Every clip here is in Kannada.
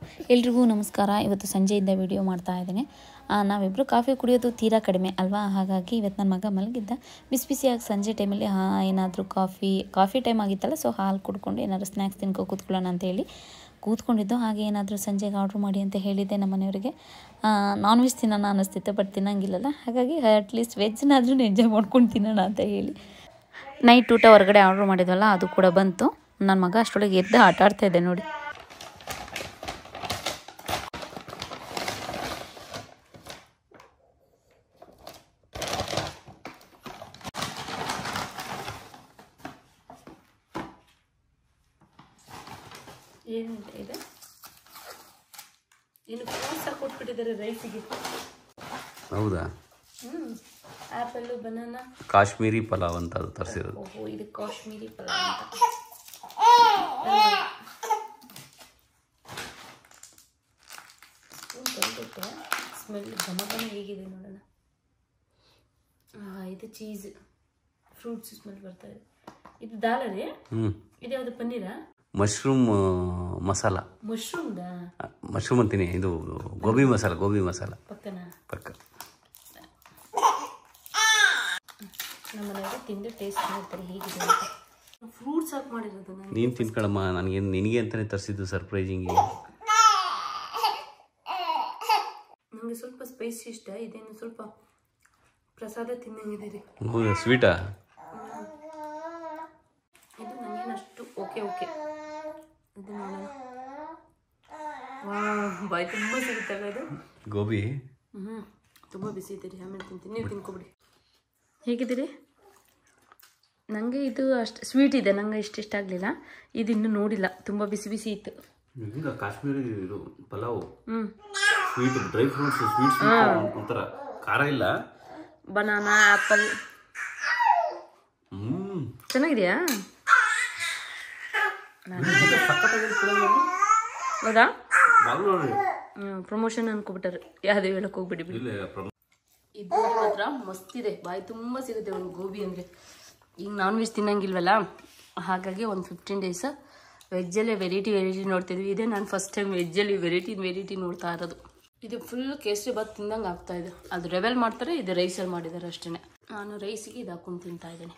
ಎಲ್ರಿಗೂ ನಮಸ್ಕಾರ ಇವತ್ತು ಸಂಜೆಯಿಂದ ವಿಡಿಯೋ ಮಾಡ್ತಾ ಇದ್ದೀನಿ ನಾವಿಬ್ಬರು ಕಾಫಿ ಕುಡಿಯೋದು ತೀರಾ ಕಡಿಮೆ ಅಲ್ವಾ ಹಾಗಾಗಿ ಇವತ್ತು ನನ್ನ ಮಗ ಮಲಗಿದ್ದ ಬಿಸಿ ಬಿಸಿಯಾಗಿ ಸಂಜೆ ಟೈಮಲ್ಲಿ ಹಾ ಏನಾದರೂ ಕಾಫಿ ಕಾಫಿ ಟೈಮ್ ಆಗಿತ್ತಲ್ಲ ಸೊ ಹಾಲು ಕುಡ್ಕೊಂಡು ಏನಾದರೂ ಸ್ನ್ಯಾಕ್ಸ್ ತಿನ್ಕೊ ಕೂತ್ಕೊಳ್ಳೋಣ ಅಂತ ಹೇಳಿ ಕೂತ್ಕೊಂಡಿದ್ದು ಹಾಗೆ ಏನಾದರೂ ಸಂಜೆಗೆ ಆರ್ಡ್ರ್ ಮಾಡಿ ಅಂತ ಹೇಳಿದ್ದೆ ನಮ್ಮ ಮನೆಯವರಿಗೆ ನಾನ್ ವೆಜ್ ತಿನ್ನೋಣ ಅನ್ನಿಸ್ತಿತ್ತು ಬಟ್ ತಿನ್ನಂಗಿಲ್ಲಲ್ಲ ಹಾಗಾಗಿ ಅಟ್ಲೀಸ್ಟ್ ವೆಜ್ನಾದ್ರೂ ಎಂಜಾಯ್ ಮಾಡ್ಕೊಂಡು ತಿನ್ನೋಣ ಅಂತ ಹೇಳಿ ನೈಟ್ ಊಟ ಹೊರಗಡೆ ಆರ್ಡ್ರ್ ಮಾಡಿದ್ವಲ್ಲ ಅದು ಕೂಡ ಬಂತು ನನ್ನ ಮಗ ಅಷ್ಟರೊಳಗೆ ಎದ್ದು ಆಟ ಆಡ್ತಾ ಇದ್ದೆ ನೋಡಿ ಏನಿದೆ ಇದೆ ಇನ್ನು ಫ್ರೂಟ್ಸ್ ಕೊಟ್ಬಿಟ್ಟಿದ್ದಾರೆ ರೈಸಿಗೆ ಹೌದಾ ಹ್ಞೂ ಆ್ಯಪಲ್ಲು ಬನಾನಾ ಕಾಶ್ಮೀರಿ ಪಲಾವ್ ಅಂತ ಅದು ತರಿಸಿರೋದು ಓಹೋ ಇದು ಕಾಶ್ಮೀರಿ ಪಲಾವ್ ಅಂತ ಸ್ಮೆಲ್ ಘಮ ಘಮ ಹೇಗಿದೆ ನೋಡೋಣ ಆ, ಇದು ಚೀಸ್ ಫ್ರೂಟ್ಸ್ ಸ್ಮೆಲ್ ಬರ್ತಾ ಇದೆ ಇದು ದಾಲ್ ರೀ ಹ್ಞೂ ಇದು ಯಾವುದು ಪನ್ನೀರಾ ಮಶ್ರೂಮ್ ಮಸಾಲ ಮಶ್ರೂಮ್ದಾ ಮಶ್ರೂಮ್ ಅಂತೀನಿ ಇದು ಗೋಬಿ ಮಸಾಲ ಗೋಬಿ ಮಸಾಲ ಪಕ್ಕನ ಪಕ್ಕ ನಮ್ಮ ಮನೆಯವರು ತಿಂದು ಟೇಸ್ಟ್ ಮಾಡ್ತಾರೆ ಹೇಗಿದೆ ಅಂತ ಫ್ರೂಟ್ಸ್ ಹಾಕಿ ಮಾಡಿರೋದು ನಾನು ನೀನು ತಿನ್ಕೊಳಮ್ಮ ನನಗೆ ನಿನಗೆ ಅಂತಲೇ ತರಿಸಿದ್ದು ಸರ್ಪ್ರೈಸಿಂಗ್ ನನಗೆ ಸ್ವಲ್ಪ ಸ್ಪೈಸಿ ಇಷ್ಟ ಇದೇನು ಸ್ವಲ್ಪ ಪ್ರಸಾದ ತಿನ್ನಂಗಿದೆ ರೀ ಹೌದಾ ಸ್ವೀಟಾ ಇದು ನನಗೇನು ಅಷ್ಟು ಓಕೆ ಓಕೆ ಇದು ನೋಡೋಣ ವಾ ಬಾಯಿ ತುಂಬ ಸಿಗುತ್ತಲ್ಲ ಅದು ಗೋಬಿ ಹ್ಞೂ ತುಂಬ ಬಿಸಿ ಇದೆ ರೀ ಆಮೇಲೆ ತಿಂತೀನಿ ನೀವು ತಿನ್ಕೊಬಿಡಿ ಹೇಗಿದ್ದೀರಿ ನನಗೆ ಇದು ಅಷ್ಟು ಸ್ವೀಟ್ ಇದೆ ನಂಗೆ ಇಷ್ಟು ಇಷ್ಟ ಆಗಲಿಲ್ಲ ಇದು ಇನ್ನೂ ನೋಡಿಲ್ಲ ತುಂಬ ಬಿಸಿ ಬಿಸಿ ಇತ್ತು ಈಗ ಕಾಶ್ಮೀರಿ ಇದು ಪಲಾವ್ ಹ್ಞೂ ಸ್ವೀಟ್ ಡ್ರೈ ಫ್ರೂಟ್ಸ್ ಸ್ವೀಟ್ ಒಂಥರ ಖಾರ ಇಲ್ಲ ಬನಾನಾ ಆ್ಯಪಲ್ ಹ್ಞೂ ಚೆನ್ನಾಗಿದೆಯಾ ಹೌದಾ ಪ್ರಮೋಷನ್ ಅನ್ಕೊಬಿಟ್ಟಾರೆ ಯಾವುದೇ ಹೇಳಕ್ ಹೋಗ್ಬಿಡಿ ಬಿಡಿ ಇದು ಮಾತ್ರ ಮಸ್ತಿದೆ ಬಾಯಿ ತುಂಬ ಸಿಗುತ್ತೆ ಒಂದು ಗೋಬಿ ಅಂದರೆ ಈಗ ನಾನ್ ವೆಜ್ ತಿನ್ನಂಗಿಲ್ವಲ್ಲ ಹಾಗಾಗಿ ಒಂದು ಫಿಫ್ಟೀನ್ ಡೇಸ್ ವೆಜ್ಜಲ್ಲೇ ವೆರೈಟಿ ವೆರೈಟಿ ನೋಡ್ತಿದ್ವಿ ಇದೇ ನಾನು ಫಸ್ಟ್ ಟೈಮ್ ವೆಜ್ಜಲ್ಲಿ ವೆರೈಟಿ ವೆರೈಟಿ ನೋಡ್ತಾ ಇರೋದು ಇದು ಫುಲ್ ಕೇಸರಿ ಬಾತ್ ತಿಂದಂಗೆ ಆಗ್ತಾ ಇದೆ ಅದು ರೆವೆಲ್ ಮಾಡ್ತಾರೆ ಇದು ರೈಸಲ್ಲಿ ಮಾಡಿದ್ದಾರೆ ಅಷ್ಟೇ ನಾನು ರೈಸಿಗೆ ಇದು ಹಾಕೊಂಡು ತಿಂತಾ ಇದ್ದೀನಿ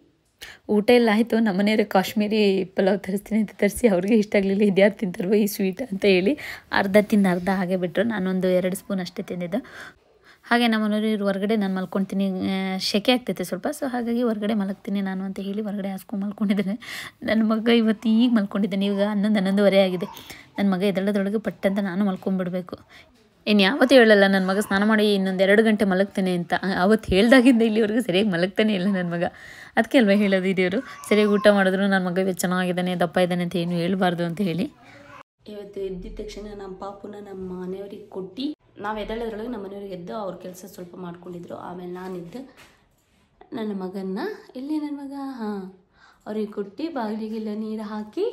ಊಟ ಎಲ್ಲ ಆಯಿತು ನಮ್ಮನೆಯವ್ರಿಗೆ ಕಾಶ್ಮೀರಿ ಪಲಾವ್ ತರಿಸ್ತೀನಿ ಅಂತ ತರಿಸಿ ಅವ್ರಿಗೆ ಇಷ್ಟ ಆಗಲಿಲ್ಲ ಇದ್ಯಾರು ತಿಂತಾರೋ ಈ ಸ್ವೀಟ್ ಅಂತ ಹೇಳಿ ಅರ್ಧ ತಿಂದು ಅರ್ಧ ಹಾಗೆ ಬಿಟ್ಟರು ನಾನೊಂದು ಎರಡು ಸ್ಪೂನ್ ಅಷ್ಟೇ ತಿಂದಿದ್ದು ಹಾಗೆ ನಮ್ಮ ಮನೆಯವ್ರು ಹೊರಗಡೆ ನಾನು ಮಲ್ಕೊಳ್ತೀನಿ ಆ, ಶೆಕೆ ಆಗ್ತೈತೆ ಸ್ವಲ್ಪ ಸೊ ಹಾಗಾಗಿ ಹೊರಗಡೆ ಮಲಗ್ತೀನಿ ನಾನು ಅಂತ ಹೇಳಿ ಹೊರಗಡೆ ಹಾಸ್ಕೊಂಡು ಮಲ್ಕೊಂಡಿದ್ದೇನೆ ನನ್ನ ಮಗ ಇವತ್ತು ಈಗ ಮಲ್ಕೊಂಡಿದ್ದಾನೆ ಈಗ ಹನ್ನೊಂದು ಹನ್ನೊಂದುವರೆ ಆಗಿದೆ ನನ್ನ ಮಗ ಎದಳದೊಳಗೆ ಪಟ್ಟಂತ ನಾನು ಮಲ್ಕೊಂಡ್ಬಿಡ್ಬೇಕು ಇನ್ನು ಯಾವತ್ತೂ ಹೇಳಲ್ಲ ನನ್ನ ಮಗ ಸ್ನಾನ ಮಾಡಿ ಇನ್ನೊಂದು ಎರಡು ಗಂಟೆ ಮಲಗ್ತೇನೆ ಅಂತ ಅವತ್ತು ಹೇಳ್ದಾಗಿಂದ ಇಲ್ಲಿವರೆಗೂ ಸರಿಯಾಗಿ ಮಲಗ್ತಾನೆ ಇಲ್ಲ ನನ್ನ ಮಗ ಅದಕ್ಕೆ ಅಲ್ವಾ ಹೇಳೋದು ಇದೇವರು ಸರಿಯಾಗಿ ಊಟ ಮಾಡಿದ್ರು ನನ್ನ ಮಗ ಇವತ್ತು ಚೆನ್ನಾಗಿದ್ದಾನೆ ದಪ್ಪ ಇದ್ದಾನೆ ಅಂತ ಏನು ಹೇಳ್ಬಾರ್ದು ಅಂತ ಹೇಳಿ ಇವತ್ತು ಎದ್ದಿದ ತಕ್ಷಣ ನಮ್ಮ ಪಾಪುನ ನಮ್ಮ ಮನೆಯವ್ರಿಗೆ ಕೊಟ್ಟು ನಾವು ಎದ್ದೇಳೋದ್ರೊಳಗೆ ನಮ್ಮ ಮನೆಯವ್ರಿಗೆ ಎದ್ದು ಅವ್ರ ಕೆಲಸ ಸ್ವಲ್ಪ ಮಾಡ್ಕೊಂಡಿದ್ರು ಆಮೇಲೆ ನಾನಿದ್ದು ನನ್ನ ಮಗನ್ನ ಎಲ್ಲಿ ನನ್ನ ಮಗ ಹಾಂ ಅವ್ರಿಗೆ ಕೊಟ್ಟು ಬಾಗಿಲಿಗೆಲ್ಲ ನೀರು ಹಾಕಿ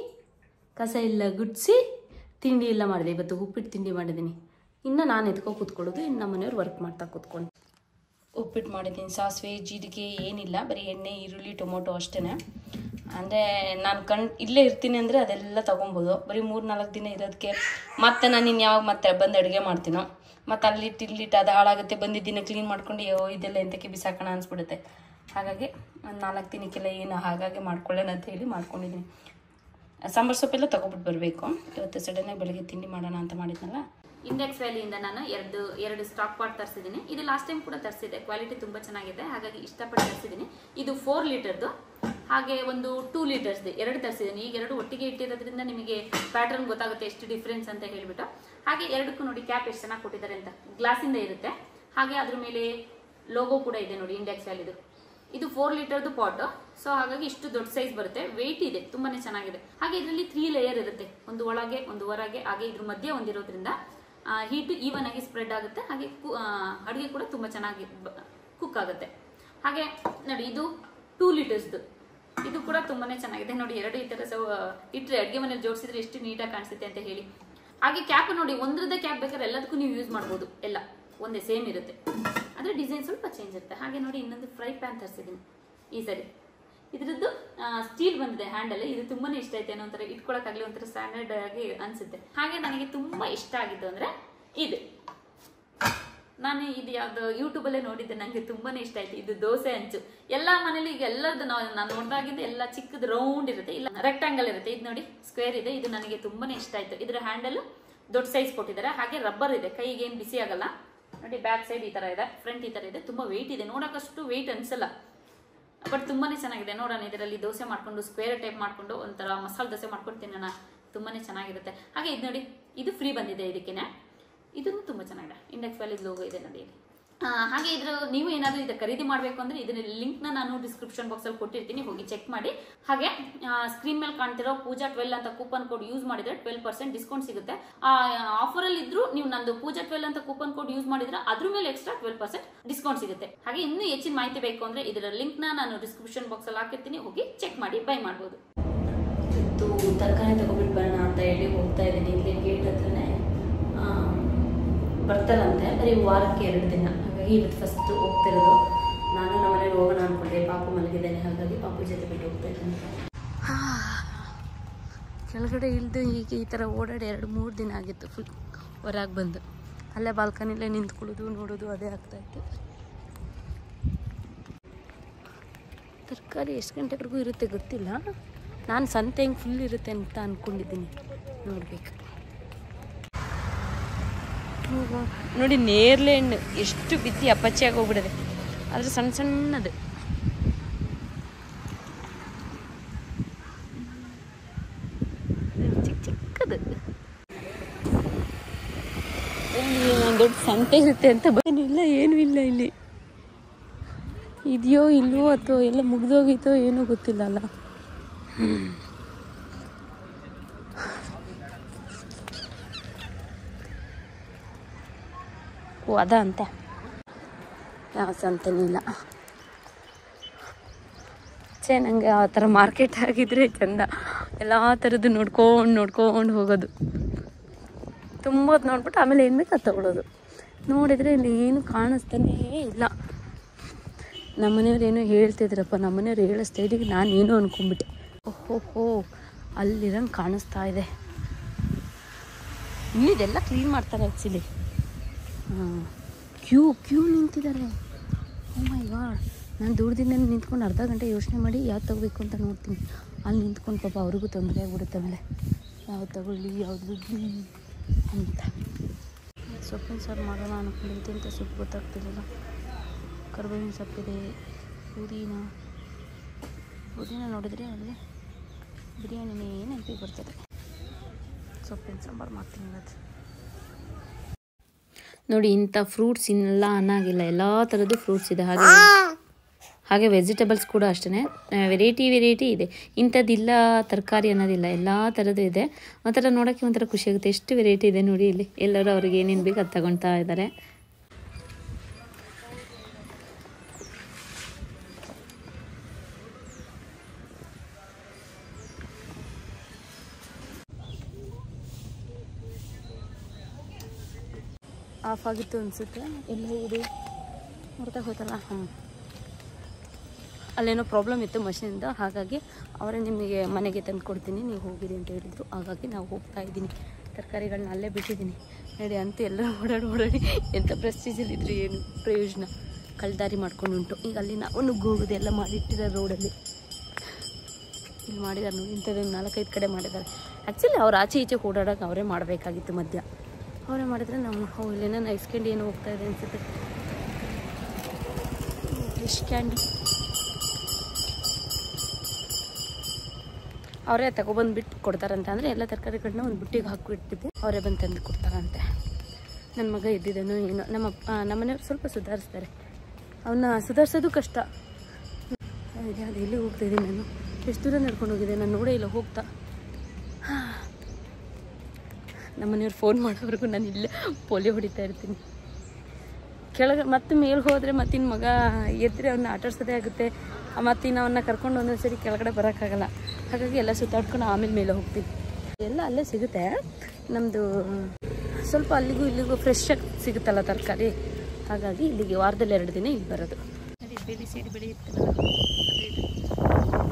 ಕಸ ಎಲ್ಲ ಗುಡಿಸಿ ತಿಂಡಿ ಎಲ್ಲ ಮಾಡಿದೆ ಇವತ್ತು ಉಪ್ಪಿಟ್ಟು ತಿಂಡಿ ಮಾಡಿದ್ದೀನಿ ಇನ್ನು ನಾನು ಎತ್ಕೊ ಕೂತ್ಕೊಳ್ಳೋದು ಇನ್ನು ನಮ್ಮ ಮನೆಯವ್ರು ವರ್ಕ್ ಮಾಡ್ತಾ ಕೂತ್ಕೊಂಡು ಉಪ್ಪಿಟ್ಟು ಮಾಡಿದ್ದೀನಿ ಸಾಸಿವೆ ಜೀರಿಗೆ ಏನಿಲ್ಲ ಬರೀ ಎಣ್ಣೆ ಈರುಳ್ಳಿ ಟೊಮೊಟೊ ಅಷ್ಟೇ ಅಂದರೆ ನಾನು ಕಣ್ ಇಲ್ಲೇ ಇರ್ತೀನಿ ಅಂದರೆ ಅದೆಲ್ಲ ತೊಗೊಬೋದು ಬರೀ ಮೂರು ನಾಲ್ಕು ದಿನ ಇರೋದಕ್ಕೆ ಮತ್ತೆ ನಾನು ಇನ್ನು ಯಾವಾಗ ಮತ್ತೆ ಬಂದು ಅಡುಗೆ ಮಾಡ್ತೀನೋ ಮತ್ತು ಅಲ್ಲಿಟ್ಟು ಇಲ್ಲಿಟ್ಟು ಅದು ಹಾಳಾಗುತ್ತೆ ಬಂದಿದ್ದ ದಿನ ಕ್ಲೀನ್ ಮಾಡ್ಕೊಂಡು ಅಯ್ಯೋ ಇದೆಲ್ಲ ಎಂತಕ್ಕೆ ಬಿಸಾಕೋಣ ಅನ್ಸ್ಬಿಡುತ್ತೆ ಹಾಗಾಗಿ ಒಂದು ನಾಲ್ಕು ದಿನಕ್ಕೆಲ್ಲ ಏನು ಹಾಗಾಗಿ ಮಾಡ್ಕೊಳ್ಳೋಣ ಅಂತ ಹೇಳಿ ಮಾಡ್ಕೊಂಡಿದ್ದೀನಿ ಸಾಂಬಾರು ಸೊಪ್ಪೆಲ್ಲ ತೊಗೊಬಿಟ್ಟು ಬರಬೇಕು ಇವತ್ತು ಸಡನ್ನಾಗಿ ಬೆಳಗ್ಗೆ ತಿಂಡಿ ಮಾಡೋಣ ಅಂತ ಮಾಡಿದ್ನಲ್ಲ ಇಂಡೆಕ್ಸ್ ವ್ಯಾಲಿಯಿಂದ ನಾನು ಎರಡು ಎರಡು ಸ್ಟಾಕ್ ಪಾಟ್ ತರಿಸಿದ್ದೀನಿ ಇದು ಲಾಸ್ಟ್ ಟೈಮ್ ಕೂಡ ತರಿಸಿದೆ ಕ್ವಾಲಿಟಿ ತುಂಬ ಚೆನ್ನಾಗಿದೆ ಹಾಗಾಗಿ ಇಷ್ಟಪಟ್ಟು ತರಿಸಿದ್ದೀನಿ ಇದು ಫೋರ್ ಲೀಟರ್ದು ಹಾಗೆ ಒಂದು ಟೂ ಲೀಟರ್ಸ್ದು ಎರಡು ತರಿಸಿದ್ದೀನಿ ಈಗ ಎರಡು ಒಟ್ಟಿಗೆ ಇಟ್ಟಿರೋದ್ರಿಂದ ನಿಮಗೆ ಪ್ಯಾಟರ್ನ್ ಗೊತ್ತಾಗುತ್ತೆ ಎಷ್ಟು ಡಿಫ್ರೆನ್ಸ್ ಅಂತ ಹೇಳ್ಬಿಟ್ಟು ಹಾಗೆ ಎರಡಕ್ಕೂ ನೋಡಿ ಕ್ಯಾಪ್ ಎಷ್ಟು ಚೆನ್ನಾಗಿ ಕೊಟ್ಟಿದ್ದಾರೆ ಅಂತ ಗ್ಲಾಸಿಂದ ಇರುತ್ತೆ ಹಾಗೆ ಅದ್ರ ಮೇಲೆ ಲೋಗೋ ಕೂಡ ಇದೆ ನೋಡಿ ಇಂಡೆಕ್ಸ್ ವ್ಯಾಲಿದು ಇದು ಫೋರ್ ಲೀಟರ್ದು ಪಾಟ್ ಸೊ ಹಾಗಾಗಿ ಇಷ್ಟು ದೊಡ್ಡ ಸೈಜ್ ಬರುತ್ತೆ ವೆಯ್ಟ್ ಇದೆ ತುಂಬಾನೇ ಚೆನ್ನಾಗಿದೆ ಹಾಗೆ ಇದರಲ್ಲಿ ತ್ರೀ ಲೇಯರ್ ಇರುತ್ತೆ ಒಂದು ಒಳಗೆ ಒಂದು ಹೊರಗೆ ಹಾಗೆ ಇದ್ರ ಮಧ್ಯೆ ಒಂದಿರೋದ್ರಿಂದ ಹೀಟ್ ಈವನ್ ಆಗಿ ಸ್ಪ್ರೆಡ್ ಆಗುತ್ತೆ ಹಾಗೆ ಕು- ಆ, ಅಡುಗೆ ಕೂಡ ತುಂಬಾ ಚೆನ್ನಾಗಿ ಕುಕ್ ಆಗುತ್ತೆ ಹಾಗೆ ನೋಡಿ ಇದು ಟೂ ಲೀಟರ್ಸ್ದು ಇದು ಕೂಡ ತುಂಬಾನೇ ಚೆನ್ನಾಗಿದೆ ನೋಡಿ ಎರಡು ಈ ತರ ಸೊ ಇಟ್ಟರೆ ಅಡುಗೆ ಮನೇಲಿ ಜೋಡಿಸಿದ್ರೆ ಎಷ್ಟು ನೀಟಾಗಿ ಕಾಣಿಸುತ್ತೆ ಅಂತ ಹೇಳಿ ಹಾಗೆ ಕ್ಯಾಪ್ ನೋಡಿ ಒಂದ್ರದ್ದೇ ಕ್ಯಾಪ್ ಬೇಕಾದ್ರೆ ಎಲ್ಲದಕ್ಕೂ ನೀವು ಯೂಸ್ ಮಾಡ್ಬೋದು ಎಲ್ಲ ಒಂದೇ ಸೇಮ್ ಇರುತ್ತೆ ಆದರೆ ಡಿಸೈನ್ ಸ್ವಲ್ಪ ಚೇಂಜ್ ಇರುತ್ತೆ ಹಾಗೆ ನೋಡಿ ಇನ್ನೊಂದು ಫ್ರೈ ಪ್ಯಾನ್ ತರಿಸಿದ್ದೀನಿ ಈ ಸರಿ ಇದ್ರದ್ದು ಸ್ಟೀಲ್ ಬಂದಿದೆ ಹ್ಯಾಂಡಲ್ ಇದು ತುಂಬಾನೇ ಇಷ್ಟ ಆಯ್ತು ಏನೋ ಒಂಥರ ಇಟ್ಕೊಳಕ್ಕಾಗ್ಲಿ ಒಂಥರ ಸ್ಟ್ಯಾಂಡರ್ಡ್ ಆಗಿ ಅನ್ಸುತ್ತೆ ಹಾಗೆ ನನಗೆ ತುಂಬಾ ಇಷ್ಟ ಆಗಿದ್ದು ಅಂದ್ರೆ ಇದು ನಾನು ಇದು ಯಾವ್ದು ಯೂಟ್ಯೂಬಲ್ಲೇ ನೋಡಿದ್ದೆ ನನಗೆ ತುಂಬಾನೇ ಇಷ್ಟ ಆಯ್ತು ಇದು ದೋಸೆ ಹಂಚು ಎಲ್ಲಾ ಮನೇಲಿ ಈಗ ಎಲ್ಲರದ್ದು ನಾವು ನಾನು ನೋಡ್ದಾಗಿದ್ದು ಎಲ್ಲ ಚಿಕ್ಕದು ರೌಂಡ್ ಇರುತ್ತೆ ಇಲ್ಲ ರೆಕ್ಟಾಂಗಲ್ ಇರುತ್ತೆ ಇದು ನೋಡಿ ಸ್ಕ್ವೇರ್ ಇದೆ ಇದು ನನಗೆ ತುಂಬಾನೇ ಇಷ್ಟ ಆಯ್ತು ಇದ್ರ ಹ್ಯಾಂಡಲ್ ದೊಡ್ಡ ಸೈಜ್ ಕೊಟ್ಟಿದ್ದಾರೆ ಹಾಗೆ ರಬ್ಬರ್ ಇದೆ ಕೈಗೆ ಏನು ಬಿಸಿ ಆಗಲ್ಲ ನೋಡಿ ಬ್ಯಾಕ್ ಸೈಡ್ ಈ ತರ ಇದೆ ಫ್ರಂಟ್ ಈ ತರ ಇದೆ ತುಂಬಾ ವೆಯ್ಟ್ ಇದೆ ನೋಡಕ್ಕಷ್ಟು ವೆಯ್ಟ್ ಅನ್ಸಲ್ಲ ಬಟ್ ತುಂಬಾನೇ ಚೆನ್ನಾಗಿದೆ ನೋಡೋಣ ಇದರಲ್ಲಿ ದೋಸೆ ಮಾಡ್ಕೊಂಡು ಸ್ಕ್ವೇರ್ ಟೈಪ್ ಮಾಡ್ಕೊಂಡು ಒಂಥರ ಮಸಾಲೆ ದೋಸೆ ಮಾಡ್ಕೊಂಡು ತಿನ್ನೋಣ ತುಂಬಾನೇ ಚೆನ್ನಾಗಿರುತ್ತೆ ಹಾಗೆ ಇದು ನೋಡಿ ಇದು ಫ್ರೀ ಬಂದಿದೆ ಇದಕ್ಕೇನೆ ಇದನ್ನು ತುಂಬಾ ಚೆನ್ನಾಗಿದೆ ಇಂಡೆಕ್ಸ್ ವ್ಯಾಲಿ ಲೋಗೋ ಇದೆ ನೋಡಿ ಇಲ್ಲಿ ಆ, ಹಾಗೆ ಇದ್ರ ನೀವು ಏನಾದರೂ ಇದು ಖರೀದಿ ಮಾಡಬೇಕು ಅಂದ್ರೆ ಇದನ್ನ ಲಿಂಕ್ ನ ನಾನು ಡಿಸ್ಕ್ರಿಪ್ಷನ್ ಬಾಕ್ಸ್ ಅಲ್ಲಿ ಕೊಟ್ಟಿರ್ತೀನಿ ಹೋಗಿ ಚೆಕ್ ಮಾಡಿ ಹಾಗೆ ಸ್ಕ್ರೀನ್ ಮೇಲೆ ಕಾಣ್ತಿರೋ ಪೂಜಾ ಟ್ವೆಲ್ ಅಂತ ಕೂಪನ್ ಕೋಡ್ ಯೂಸ್ ಮಾಡಿದ್ರೆ ಟ್ವೆಲ್ ಪರ್ಸೆಂಟ್ ಡಿಸ್ಕೌಂಟ್ ಸಿಗುತ್ತೆ ಆ ಆಫರ್ ಅಲ್ಲಿ ಇದ್ರು ನೀವು ನಂದು ಪೂಜಾ ಟ್ವೆಲ್ ಅಂತ ಕೂಪನ್ ಕೋಡ್ ಯೂಸ್ ಮಾಡಿದ್ರೆ ಅದ್ರ ಮೇಲೆ ಎಕ್ಸ್ಟ್ರಾ ಟ್ವೆಲ್ ಪರ್ಸೆಂಟ್ ಡಿಸ್ಕೌಂಟ್ ಸಿಗುತ್ತೆ ಹಾಗೆ ಇನ್ನೂ ಹೆಚ್ಚಿನ ಮಾಹಿತಿ ಬೇಕು ಅಂದ್ರೆ ಇದರ ಲಿಂಕ್ ನ ನಾನು ಡಿಸ್ಕ್ರಿಪ್ಷನ್ ಬಾಕ್ಸ್ ಅಲ್ಲಿ ಹಾಕಿರ್ತೀನಿ ಹೋಗಿ ಚೆಕ್ ಮಾಡಿ ಬೈ ಮಾಡ್ಬೋದು ಇವತ್ತು ತರಕಾರಿ ತಗೊಬಿಟ್ಟು ಬರೋಣ ಅಂತ ಹೇಳಿ ಹೋಗ್ತಾ ಇದ್ದೀನಿ ಇಲ್ಲಿ ಗೇಟ್ ಹತ್ರನೇ ಆ, ಬರ್ತಾರಂತೆ ಬರೀ ವಾರಕ್ಕೆ ಎರಡು ದಿನ ಹಾಗಾಗಿ ಇವತ್ತು ಫಸ್ಟ್ ಹೋಗ್ತಿರೋದು ನಾನು ನಮ್ಮ ಮನೇಲಿ ಹೋಗೋಣ ಅನ್ಕೊಂಡೆ ಪಾಪು ಮಲಗಿದ್ದೇನೆ ಹಾಗಾಗಿ ಪಾಪು ಜೊತೆ ಬಿಟ್ಟು ಹೋಗ್ತಾ ಇದ್ದೀನಿ ಕೆಳಗಡೆ ಇಳಿದು ಹೀಗೆ ಈ ಥರ ಓಡಾಡಿ ಎರಡು ಮೂರು ದಿನ ಆಗಿತ್ತು ಫುಲ್ ಹೊರಗೆ ಬಂದು ಅಲ್ಲೇ ಬಾಲ್ಕನಿಲೇ ನಿಂತ್ಕೊಳ್ಳೋದು ನೋಡೋದು ಅದೇ ಆಗ್ತಾಯಿತ್ತು ತರಕಾರಿ ಎಷ್ಟು ಗಂಟೆವರೆಗೂ ಇರುತ್ತೆ ಗೊತ್ತಿಲ್ಲ ನಾನು ಸಂತೆ ಹೆಂಗೆ ಫುಲ್ ಇರುತ್ತೆ ಅಂತ ಅಂದ್ಕೊಂಡಿದ್ದೀನಿ ನೋಡ್ಬೇಕು ನೋಡಿ ನೇರ್ಲೆ ಹಣ್ಣು ಎಷ್ಟು ಬಿತ್ತಿ ಅಪ್ಪಚ್ಚಿಯಾಗಿ ಹೋಗ್ಬಿಡಿದೆ ಆದರೆ ಸಣ್ಣ ಸಣ್ಣದು ಚಿಕ್ಕ ಚಿಕ್ಕದು ಇಲ್ಲಿ ಒಂದು ದೊಡ್ಡ ಸಂತೆ ಇರುತ್ತೆ ಅಂತ ಬನ್ನಿಲ್ಲ ಏನೂ ಇಲ್ಲ ಇಲ್ಲಿ ಇದೆಯೋ ಇಲ್ವೋ ಅಥವಾ ಎಲ್ಲ ಮುಗ್ದೋಗಿತ್ತೋ ಏನೋ ಗೊತ್ತಿಲ್ಲ ಅಲ್ಲ ಓ ಅದ ಅಂತ ಯಾವ ಸಂತೆನೂ ಇಲ್ಲ ಛೇ ನನಗೆ ಆ ಥರ ಮಾರ್ಕೆಟ್ ಆಗಿದ್ರೆ ಚಂದ ಎಲ್ಲ ಥರದ್ದು ನೋಡ್ಕೊಂಡು ನೋಡ್ಕೊಂಡು ಹೋಗೋದು ತುಂಬ ಹೊತ್ತು ನೋಡ್ಬಿಟ್ಟು ಆಮೇಲೆ ಏನು ಬೇಕು ಅದು ತಗೊಳ್ಳೋದು ನೋಡಿದರೆ ಇಲ್ಲಿ ಏನು ಕಾಣಿಸ್ತಾನೇ ಇಲ್ಲ ನಮ್ಮನೆಯವ್ರು ಏನೋ ಹೇಳ್ತಿದ್ರಪ್ಪ ನಮ್ಮನೆಯವ್ರು ಹೇಳೋ ಸ್ಟೈಲಿಗೆ ನಾನು ಏನೋ ಅನ್ಕೊಂಡ್ಬಿಟ್ಟೆ ಓಹೋ ಹೋ ಅಲ್ಲಿರಂಗೆ ಕಾಣಿಸ್ತಾ ಇದೆ ಇನ್ನೂ ಇದೆಲ್ಲ ಕ್ಲೀನ್ ಮಾಡ್ತಾರೆ ಆ್ಯಕ್ಚುಲಿ ಹಾಂ ಕ್ಯೂ ಕ್ಯೂ ನಿಂತಿದ್ದಾರೆ ಓ ಮೈ ಗಾಡ್ ನಾನು ದೂರದಿಂದ ನಿಂತ್ಕೊಂಡು ಅರ್ಧ ಗಂಟೆ ಯೋಚನೆ ಮಾಡಿ ಯಾವ್ದು ತಗೋಬೇಕು ಅಂತ ನೋಡ್ತೀನಿ ಅಲ್ಲಿ ನಿಂತ್ಕೊಂಡು ಪಾಪ ಅವ್ರಿಗೂ ತೊಂದರೆ ಆಗ್ಬಿಡುತ್ತೆ ಆಮೇಲೆ ಯಾವ್ದು ತಗೊಳ್ಳಿ ಯಾವ್ದು ಬಿಡಲಿ ಅಂತ ಸೊಪ್ಪಿನ ಸಾರು ಮಾಡೋಣ ಅನ್ಕೊಂಡಿದ್ದೆ ಅಂತ ಸೊಪ್ಪು ಗೊತ್ತಾಗ್ತಿರಲಿಲ್ಲ ಕರ್ಬೇವಿನ ಸೊಪ್ಪಿದೆ ಪುದೀನ ಪುದೀನ ನೋಡಿದ್ರೆ ಅಲ್ಲಿ ಬಿರಿಯಾನಿನೇ ನೆನಪಿಗೆ ಬರ್ತದೆ ಸೊಪ್ಪಿನ ಸಾಂಬಾರು ಮಾಡ್ತೀನಿ ಇವತ್ತು ನೋಡಿ ಇಂಥ ಫ್ರೂಟ್ಸ್ ಇನ್ನೆಲ್ಲ ಅನ್ನಾಗಿಲ್ಲ ಎಲ್ಲ ಥರದ್ದು ಫ್ರೂಟ್ಸ್ ಇದೆ ಹಾಗೆ ಹಾಗೆ ವೆಜಿಟೇಬಲ್ಸ್ ಕೂಡ ಅಷ್ಟೇ ವೆರೈಟಿ ವೆರೈಟಿ ಇದೆ ಇಂಥದ್ದಿಲ್ಲ ತರಕಾರಿ ಅನ್ನೋದಿಲ್ಲ ಎಲ್ಲ ಥರದ್ದು ಇದೆ ಒಂಥರ ನೋಡೋಕ್ಕೆ ಒಂಥರ ಖುಷಿ ಆಗುತ್ತೆ ಎಷ್ಟು ವೆರೈಟಿ ಇದೆ ನೋಡಿ ಇಲ್ಲಿ ಎಲ್ಲರೂ ಅವ್ರಿಗೆ ಏನೇನು ಬೇಕು ಅದು ತಗೊಳ್ತಾ ಇದ್ದಾರೆ ಆಫ್ ಆಗಿತ್ತು ಅನಿಸುತ್ತೆ ಎಲ್ಲ ಹೋಗುದು ಹೊರತಾಗ ಹೋಯ್ತಲ್ಲ ಹ್ಞೂ ಅಲ್ಲೇನೋ ಪ್ರಾಬ್ಲಮ್ ಇತ್ತು ಮಷಿನಿಂದ ಹಾಗಾಗಿ ಅವರೇ ನಿಮಗೆ ಮನೆಗೆ ತಂದು ಕೊಡ್ತೀನಿ ನೀವು ಹೋಗಿರಿ ಅಂತ ಹೇಳಿದರು ಹಾಗಾಗಿ ನಾವು ಹೋಗ್ತಾ ಇದ್ದೀನಿ ತರಕಾರಿಗಳನ್ನ ಅಲ್ಲೇ ಬಿಟ್ಟಿದ್ದೀನಿ ನೋಡಿ ಅಂತ ಎಲ್ಲ ಓಡಾಡಿ ಓಡಾಡಿ ಎಂಥ ಪ್ರೆಸ್ಟೀಜಲ್ಲಿ ಇದ್ರೆ ಏನು ಪ್ರಯೋಜನ ಕಳ್ದಾರಿ ಮಾಡ್ಕೊಂಡು ಉಂಟು ಈಗ ಅಲ್ಲಿ ನಾವು ನುಗ್ಗೋಗೋದು ಎಲ್ಲ ಮಾಡಿಟ್ಟಿರೋ ರೋಡಲ್ಲಿ ಇಲ್ಲಿ ಮಾಡಿದ್ದಾರೆ ನೋಡಿ ಇಂಥದ್ದೊಂದು ನಾಲ್ಕೈದು ಕಡೆ ಮಾಡಿದ್ದಾರೆ ಆ್ಯಕ್ಚುಲಿ ಅವ್ರು ಆಚೆ ಈಚೆ ಓಡಾಡೋಕೆ ಅವರೇ ಮಾಡಬೇಕಾಗಿತ್ತು ಮಧ್ಯ ಅವರೇ ಮಾಡಿದ್ರೆ ನಾವು ಹೋ ಇಲ್ಲೇನೋ ನೈಸ್ಕೊಂಡು ಏನು ಹೋಗ್ತಾ ಇದೆ ಅನ್ಸುತ್ತೆ ಫಿಶ್ ಕ್ಯಾಂಡಿ ಅವರೇ ತಗೊಬಂದ್ಬಿಟ್ಟು ಕೊಡ್ತಾರಂತೆ ಅಂದರೆ ಎಲ್ಲ ತರಕಾರಿಗಳನ್ನ ಒಂದು ಬುಟ್ಟಿಗೆ ಹಾಕಿಬಿಟ್ಟಿದ್ದೆ ಅವರೇ ಬಂದು ತಂದು ಕೊಡ್ತಾರಂತೆ ನನ್ನ ಮಗ ಇದ್ದಿದ್ದೇನೋ ಏನೋ ನಮ್ಮ ಆ, ನಮ್ಮನೆಯವ್ರು ಸ್ವಲ್ಪ ಸುಧಾರಿಸ್ತಾರೆ ಅವನ್ನ ಸುಧಾರಿಸೋದು ಕಷ್ಟ ಅದೇ ಅದು ಎಲ್ಲಿ ಹೋಗ್ತಾ ಇದ್ದೀನಿ ನಾನು ಎಷ್ಟು ದೂರ ನಡ್ಕೊಂಡು ಹೋಗಿದೆ ನಾನು ನೋಡೇ ಇಲ್ಲ ಹೋಗ್ತಾ ನಮ್ಮನೆಯವ್ರು ಫೋನ್ ಮಾಡೋವರೆಗೂ ನಾನು ಇಲ್ಲೇ ಪೋಲಿಯೋ ಹೊಡಿತಾ ಇರ್ತೀನಿ ಕೆಳಗೆ ಮತ್ತೆ ಮೇಲೆ ಹೋದರೆ ಮತ್ತಿನ ಮಗ ಎದ್ದರೆ ಅವನ್ನ ಆಟಾಡ್ಸೋದೇ ಆಗುತ್ತೆ ಮತ್ತಿನ್ನು ಅವನ್ನ ಕರ್ಕೊಂಡು ಒಂದೊಂದು ಸರಿ ಕೆಳಗಡೆ ಬರೋಕ್ಕಾಗಲ್ಲ ಹಾಗಾಗಿ ಎಲ್ಲ ಸುತ್ತಾಡ್ಕೊಂಡು ಆಮೇಲೆ ಮೇಲೆ ಹೋಗ್ತೀವಿ ಎಲ್ಲ ಅಲ್ಲೇ ಸಿಗುತ್ತೆ ನಮ್ಮದು ಸ್ವಲ್ಪ ಅಲ್ಲಿಗೂ ಇಲ್ಲಿಗೂ ಫ್ರೆಶ್ ಆಗಿ ಸಿಗುತ್ತಲ್ಲ ತರಕಾರಿ ಹಾಗಾಗಿ ಇಲ್ಲಿಗೆ ವಾರದಲ್ಲಿ ಎರಡು ದಿನ ಇಲ್ಲಿ ಬರೋದು ನೋಡಿ ಬೆಳಿ ಸೀಡಿ ಬೆಳಿ ಇರ್ತದಲ್ಲ ಅದು ಇದು.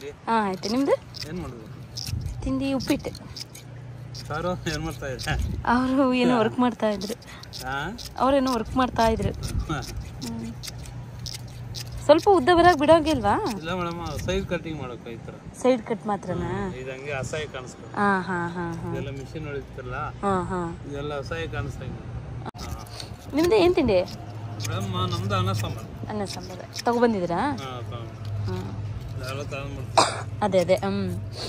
ಹಾಂ ಆಯ್ತು ನಿಮ್ಮದು ಏನು ಮಾಡೋದು ತಿಂಡಿ ಉಪ್ಪಿಟ್ಟು ಸಾರು ಏನು ಮಾಡ್ತಾ ಇದೆ ಅವರು ಏನೋ ವರ್ಕ್ ಮಾಡ್ತಾ ಇದ್ರು ಹಾಂ ಅವರೇನೋ ವರ್ಕ್ ಮಾಡ್ತಾ ಇದ್ರು ಹ್ಮ್. ಸ್ವಲ್ಪ ಉದ್ದ ಬರಾಕ್ ಬಿಡೋಂಗಿಲ್ವಾ ಇಲ್ಲ ಮೇಡಮ್ ಸೈಡ್ ಕಟಿಂಗ್ ಮಾಡೋಕೆ ಈ ಥರ ಸೈಡ್ ಕಟ್ ಮಾತ್ರನಾ ಇದು ಹಂಗೆ ಅಸಹ್ಯ ಕಾಣಿಸ್ತು ಹಾಂ ಹಾಂ ಹಾಂ ಹಾಂ ಇದೆಲ್ಲ ಮಿಷಿನ್ ಹೊಡಿತಿರಲ್ಲ ಹಾಂ ಹಾಂ ಇದೆಲ್ಲ ಅಸಹ್ಯ ಕಾಣಿಸ್ತಾ ಇದೆ ನಿಮ್ದು ಏನು ತಿಂಡಿ ಮೇಡಮ್ ನಮ್ದು ಅನ್ನ ಸಾಂಬಾರು ಅನ್ನ ಸಾಂಬಾರು ತಗೊಬಂದಿದ್ದೀರಾ ಹಾಂ ಹಾಂ ಎಲ್ಲ ತಗೊಂಡ್ಬಿಡ್ತೀವಿ ಅದೇ ಅದೇ ಹ್ಞೂ